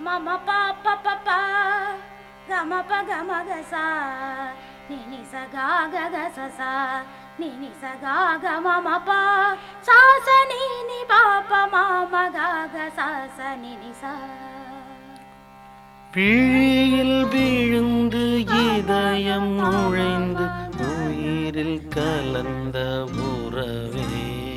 மம பா ப ப பா கம ப கம க சா நி நி ச கா க க ச சா நி நி ச கா க மம பா சா ச நி நி பா ப ம ம க க சா ச நி நி சா பிழியில் விழுந்து இதயம் நுழைந்து உயிரில் கலந்த உறவே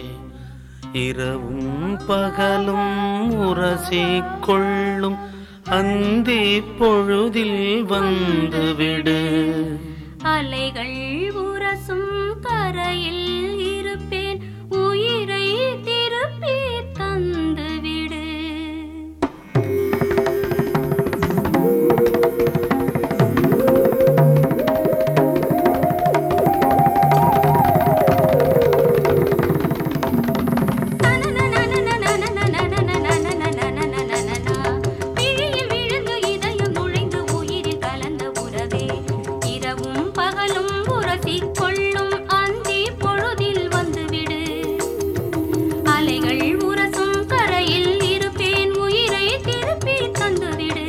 இரவும் பகலும் உரசிக் கொள்ளும் அந்தி பொழுதில் வந்துவிடு அலைகள் உரசும் கரையில் இருப்பேன் உயிரை திருப்பி தந்துவிடு பிழியில் விழுந்து இதயம் நுழைந்து உயிரில் கலந்த உறவே இரவும் பகலும் உரசிக் கொள்ளும் அந்தி பொழுதில் வந்துவிடு அலைகள் உரசும் கரையில் இருப்பேன் உயிரை திருப்பி தந்துவிடு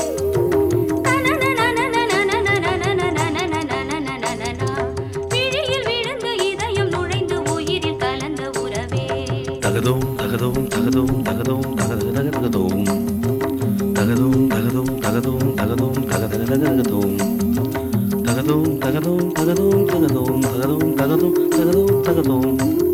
பிழியில் விழுந்து இதயம் நுழைந்து உயிரில் கலந்த உறவே தகதோம் தகதோம் தகதோம் தகதோம் தகத தகதோம் தகதோம் தகதோம் தகதோம் தகதோம் தகத தகதோம் தகதோம் தகதோம் தகதோம் தகதோம் தகதோம் தகதோம் தகதோம் தகதோம்